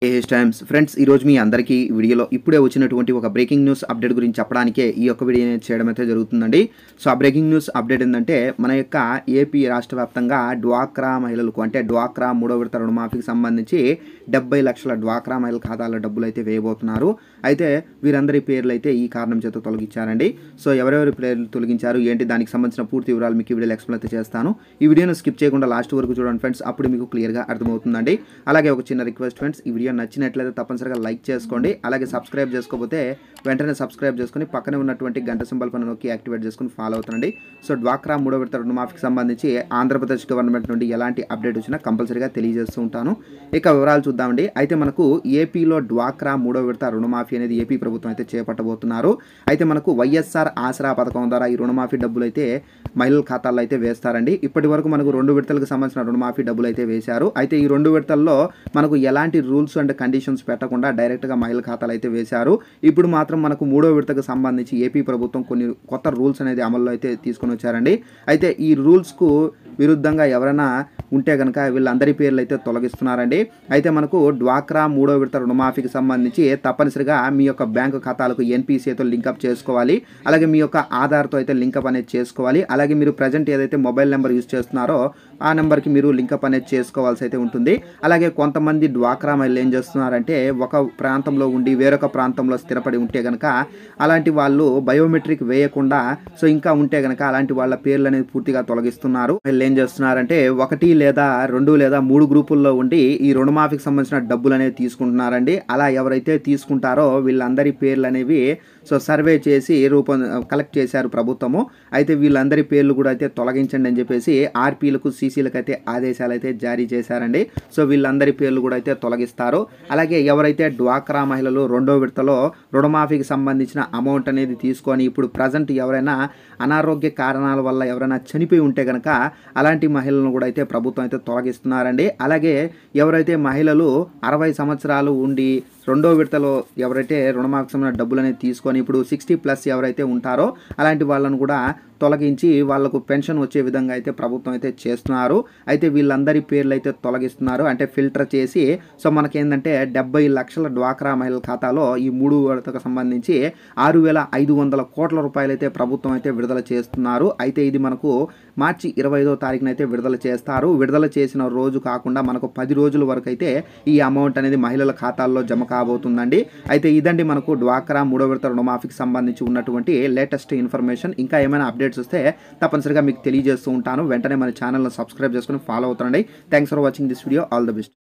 AH times friends ఈరోజు మీ అందరికీ ఈ వీడియోలో ఇప్పుడే వచ్చినటువంటి ఒక బ్రేకింగ్ న్యూస్ అప్డేట్ గురించి చెప్పడానికే ఈ యొక్క వీడియో అనేది చేయడం అయితే జరుగుతుందండి సో ఆ బ్రేకింగ్ న్యూస్ అప్డేట్ ఏంటంటే మన యొక్క ఏపీ రాష్ట్ర వ్యాప్తంగా డ్వాక్రా మహిళలకు అంటే డ్వాక్రా మూడో విడత రుణమాఫీకి సంబంధించి డెబ్బై లక్షల డ్వాక్రా మహిళల ఖాతాలో డబ్బులు అయితే వేయబోతున్నారు అయితే వీరందరి పేర్లు అయితే ఈ కారణం చేత తొలగించారండి సో ఎవరెవరి పేర్లు తొలగించారు ఏంటి దానికి సంబంధించిన పూర్తి వివరాలు మీకు ఈ వీడియోలో ఎక్స్ప్లెయిన్ అయితే చేస్తాను ఈ వీడియోను స్కిప్ చేయకుండా లాస్ట్ వరకు చూడండి ఫ్రెండ్స్ అప్పుడు మీకు క్లియర్గా అర్థమవుతుందండి అలాగే ఒక చిన్న రిక్వెస్ట్ ఫ్రెండ్స్ ఈ వీడియో నచ్చినట్లయితే తప్పనిసరిగా లైక్ చేసుకోండి అలాగే సబ్స్క్రైబ్ చేసుకోకపోతే వెంటనే సబ్స్క్రైబ్ చేసుకుని పక్కనే ఉన్నటువంటి గంట సింబల్ పని నొక్కి యాక్టివేట్ చేసుకుని ఫాలో అవుతుండండి సో డ్వాక్రా మూడో విడత రుణమాఫీకి సంబంధించి ఆంధ్రప్రదేశ్ గవర్నమెంట్ నుండి ఎలాంటి అప్డేట్ వచ్చినా కంపల్సరీగా తెలియజేస్తూ ఉంటాను ఇక వివరాలు చూద్దామండి అయితే మనకు ఏపీలో డ్వాక్రా మూడో విడత రుణమాఫీ అనేది ఏపీ ప్రభుత్వం అయితే చేపట్టబోతున్నారు అయితే మనకు వైఎస్ఆర్ ఆసరా పథకం ద్వారా ఈ రుణమాఫీ డబ్బులు అయితే మహిళల ఖాతాల్లో అయితే వేస్తారండి ఇప్పటి వరకు మనకు రెండు విడతలకు సంబంధించిన రుణమాఫీ డబ్బులు అయితే వేశారు అయితే ఈ రెండు విడతల్లో మనకు ఎలాంటి రూల్స్ అండ్ కండిషన్స్ పెట్టకుండా డైరెక్ట్గా మహిళల ఖాతాలు అయితే వేశారు ఇప్పుడు మాత్రం మనకు మూడో విడతకు సంబంధించి ఏపీ ప్రభుత్వం కొన్ని కొత్త రూల్స్ అనేది అమల్లో అయితే తీసుకొని వచ్చారండి అయితే ఈ రూల్స్కు విరుద్ధంగా ఎవరైనా ఉంటే కనుక వీళ్ళందరి పేర్లు అయితే తొలగిస్తున్నారండి అయితే మనకు డ్వాక్రా మూడో విడత రుణమాఫీకి సంబంధించి తప్పనిసరిగా మీ యొక్క బ్యాంకు ఖాతాలకు ఎన్పిసితో లింకప్ చేసుకోవాలి అలాగే మీ యొక్క ఆధార్తో అయితే లింకప్ అనేది చేసుకోవాలి అలాగే మీరు ప్రజెంట్ ఏదైతే మొబైల్ నెంబర్ యూజ్ చేస్తున్నారో ఆ నెంబర్కి మీరు లింకప్ అనేది చేసుకోవాల్సి అయితే ఉంటుంది అలాగే కొంతమంది డ్వాక్రా మహిళలు ఏం చేస్తున్నారంటే ఒక ప్రాంతంలో ఉండి వేరొక ప్రాంతంలో స్థిరపడి ఉంటే కనుక అలాంటి వాళ్ళు బయోమెట్రిక్ వేయకుండా సో ఇంకా ఉంటే కనుక అలాంటి వాళ్ళ పేర్లు అనేది పూర్తిగా తొలగిస్తున్నారు వీళ్ళు ఏం చేస్తున్నారంటే ఒకటి లేదా రెండు లేదా మూడు గ్రూపుల్లో ఉండి ఈ రుణమాఫీకి సంబంధించిన డబ్బులు అనేవి తీసుకుంటున్నారండి అలా ఎవరైతే తీసుకుంటారో వీళ్ళందరి పేర్లు అనేవి సో సర్వే చేసి రూపం కలెక్ట్ చేశారు ప్రభుత్వము అయితే వీళ్ళందరి పేర్లు కూడా అయితే తొలగించండి అని చెప్పేసి ఆర్పీలకు సీసీలకు అయితే ఆదేశాలు అయితే జారీ చేశారండి సో వీళ్ళందరి పేర్లు కూడా అయితే తొలగిస్తారు అలాగే ఎవరైతే డ్వాక్రా మహిళలు రెండో విడతలో రుణమాఫీకి సంబంధించిన అమౌంట్ అనేది తీసుకొని ఇప్పుడు ప్రజెంట్ ఎవరైనా అనారోగ్య కారణాల వల్ల ఎవరైనా చనిపోయి ఉంటే కనుక అలాంటి మహిళలను కూడా అయితే ప్రభుత్వం అయితే తొలగిస్తున్నారండి అలాగే ఎవరైతే మహిళలు అరవై సంవత్సరాలు ఉండి రెండో విడతలో ఎవరైతే రుణమాఫీ సంబంధించిన డబ్బులు అనేది తీసుకొని ఇప్పుడు సిక్స్టీ ప్లస్ ఎవరైతే ఉంటారో అలాంటి వాళ్ళను కూడా తొలగించి వాళ్లకు పెన్షన్ వచ్చే విధంగా అయితే ప్రభుత్వం అయితే చేస్తున్నారు అయితే వీళ్ళందరి పేర్లు అయితే తొలగిస్తున్నారు అంటే ఫిల్టర్ చేసి సో మనకేంటంటే డెబ్బై లక్షల డ్వాక్రా మహిళల ఖాతాలో ఈ మూడు విడతకు సంబంధించి ఆరు వేల ఐదు వందల కోట్ల రూపాయలు అయితే ప్రభుత్వం అయితే విడుదల చేస్తున్నారు అయితే ఇది మనకు మార్చి ఇరవై ఐదో తారీఖున అయితే విడుదల చేస్తారు విడుదల చేసిన రోజు కాకుండా మనకు పది రోజుల వరకు అయితే ఈ అమౌంట్ అనేది మహిళల ఖాతాల్లో జమ కాబోతుందండి అయితే ఇదండి మనకు డ్వాక్రా మూడో విడత రుణమాఫీకి సంబంధించి ఉన్నటువంటి లేటెస్ట్ ఇన్ఫర్మేషన్ ఇంకా ఏమైనా అప్డేట్స్ వస్తే తప్పనిసరిగా మీకు తెలియజేస్తూ ఉంటాను వెంటనే మన ఛానల్ని సబ్స్క్రైబ్ చేసుకుని ఫాలో అవుతానండి thanks for watching this video all the best